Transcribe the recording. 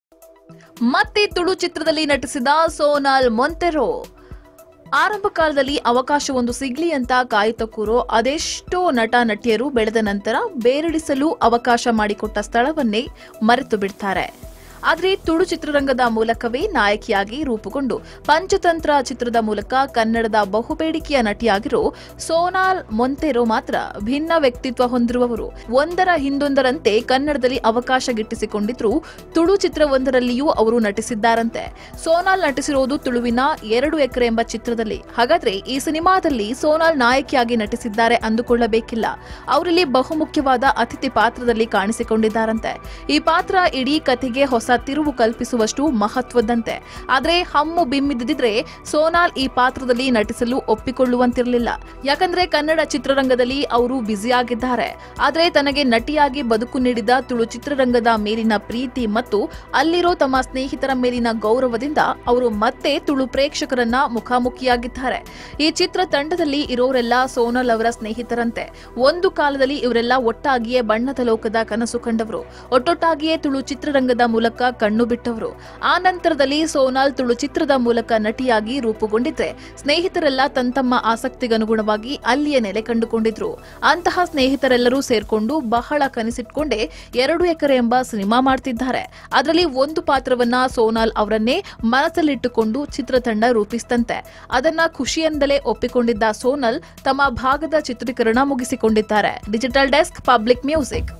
ಮತ್ತೆ ತುಳು ಚಿತ್ರದಲ್ಲಿ ನಟಿಸಿದ ಸೋನಾಲ್ ಮೊಂತೆರೋ ಆರಂಭ ಕಾಲದಲ್ಲಿ ಅವಕಾಶವೊಂದು ಸಿಗ್ಲಿ ಅಂತ ಕಾಯುತ್ತ ಕೂರೋ ಅದೆಷ್ಟೋ ನಟ ನಟಿಯರು ಬೆಳೆದ ನಂತರ ಬೇರಡಿಸಲು ಅವಕಾಶ ಮಾಡಿಕೊಟ್ಟ ಸ್ಥಳವನ್ನೇ ಮರೆತು ಬಿಡ್ತಾರೆ ಆದ್ರೆ ತುಳು ಚಿತ್ರರಂಗದ ಮೂಲಕವೇ ನಾಯಕಿಯಾಗಿ ರೂಪುಗೊಂಡು ಪಂಚತಂತ್ರ ಚಿತ್ರದ ಮೂಲಕ ಕನ್ನಡದ ಬಹುಬೇಡಿಕೆಯ ನಟಿಯಾಗಿರೋ ಸೋನಾಲ್ ಮೊಂತೆರೋ ಮಾತ್ರ ಭಿನ್ನ ವ್ಯಕ್ತಿತ್ವ ಹೊಂದಿರುವವರು ಒಂದರ ಹಿಂದೊಂದರಂತೆ ಕನ್ನಡದಲ್ಲಿ ಅವಕಾಶ ಗಿಟ್ಟಿಸಿಕೊಂಡಿದ್ರು ತುಳು ಚಿತ್ರವೊಂದರಲ್ಲಿಯೂ ಅವರು ನಟಿಸಿದ್ದಾರಂತೆ ಸೋನಾಲ್ ನಟಿಸಿರೋದು ತುಳುವಿನ ಎರಡು ಎಕರೆ ಎಂಬ ಚಿತ್ರದಲ್ಲಿ ಹಾಗಾದ್ರೆ ಈ ಸಿನಿಮಾದಲ್ಲಿ ಸೋನಾಲ್ ನಾಯಕಿಯಾಗಿ ನಟಿಸಿದ್ದಾರೆ ಅಂದುಕೊಳ್ಳಬೇಕಿಲ್ಲ ಅವರಲ್ಲಿ ಬಹುಮುಖ್ಯವಾದ ಅತಿಥಿ ಪಾತ್ರದಲ್ಲಿ ಕಾಣಿಸಿಕೊಂಡಿದ್ದಾರಂತೆ ಈ ಪಾತ್ರ ಇಡೀ ಕಥೆಗೆ ಹೊಸ ತಿರುವು ಕಲ್ಪಿಸುವಷ್ಟು ಮಹತ್ವದಂತೆ ಆದ್ರೆ ಹಮ್ಮು ಬಿಮ್ಮಿದ್ದಿದ್ರೆ ಸೋನಾಲ್ ಈ ಪಾತ್ರದಲ್ಲಿ ನಟಿಸಲು ಒಪ್ಪಿಕೊಳ್ಳುವಂತಿರಲಿಲ್ಲ ಯಾಕಂದ್ರೆ ಕನ್ನಡ ಚಿತ್ರರಂಗದಲ್ಲಿ ಅವರು ಬ್ಯುಸಿಯಾಗಿದ್ದಾರೆ ಆದ್ರೆ ತನಗೆ ನಟಿಯಾಗಿ ಬದುಕು ನೀಡಿದ ತುಳು ಚಿತ್ರರಂಗದ ಮೇಲಿನ ಪ್ರೀತಿ ಮತ್ತು ಅಲ್ಲಿರೋ ತಮ್ಮ ಸ್ನೇಹಿತರ ಮೇಲಿನ ಗೌರವದಿಂದ ಅವರು ಮತ್ತೆ ತುಳು ಪ್ರೇಕ್ಷಕರನ್ನ ಮುಖಾಮುಖಿಯಾಗಿದ್ದಾರೆ ಈ ಚಿತ್ರ ತಂಡದಲ್ಲಿ ಇರೋರೆಲ್ಲ ಸೋನಲ್ ಅವರ ಸ್ನೇಹಿತರಂತೆ ಒಂದು ಕಾಲದಲ್ಲಿ ಇವರೆಲ್ಲ ಒಟ್ಟಾಗಿಯೇ ಬಣ್ಣದ ಲೋಕದ ಕನಸು ಕಂಡವರು ಒಟ್ಟೊಟ್ಟಾಗಿಯೇ ತುಳು ಚಿತ್ರರಂಗದ ಮೂಲಕ ಕಣ್ಣು ಬಿಟ್ಟವರು ಆ ನಂತರದಲ್ಲಿ ಸೋನಾಲ್ ತುಳು ಚಿತ್ರದ ಮೂಲಕ ನಟಿಯಾಗಿ ರೂಪುಗೊಂಡಿದ್ರೆ ಸ್ನೇಹಿತರೆಲ್ಲ ತಮ್ಮ ಆಸಕ್ತಿಗನುಗುಣವಾಗಿ ಅಲ್ಲಿಯೇ ನೆಲೆ ಕಂಡುಕೊಂಡಿದ್ರು ಅಂತಹ ಸ್ನೇಹಿತರೆಲ್ಲರೂ ಸೇರ್ಕೊಂಡು ಬಹಳ ಕನಸಿಟ್ಕೊಂಡೇ ಎರಡು ಎಕರೆ ಎಂಬ ಸಿನಿಮಾ ಮಾಡ್ತಿದ್ದಾರೆ ಅದರಲ್ಲಿ ಒಂದು ಪಾತ್ರವನ್ನ ಸೋನಾಲ್ ಅವರನ್ನೇ ಮನಸ್ಸಲ್ಲಿಟ್ಟುಕೊಂಡು ಚಿತ್ರತಂಡ ರೂಪಿಸ್ತಂತೆ ಅದನ್ನ ಖುಷಿಯಿಂದಲೇ ಒಪ್ಪಿಕೊಂಡಿದ್ದ ಸೋನಲ್ ತಮ್ಮ ಭಾಗದ ಚಿತ್ರೀಕರಣ ಮುಗಿಸಿಕೊಂಡಿದ್ದಾರೆ ಡಿಜಿಟಲ್ ಡೆಸ್ಕ್ ಪಬ್ಲಿಕ್ ಮ್ಯೂಸಿಕ್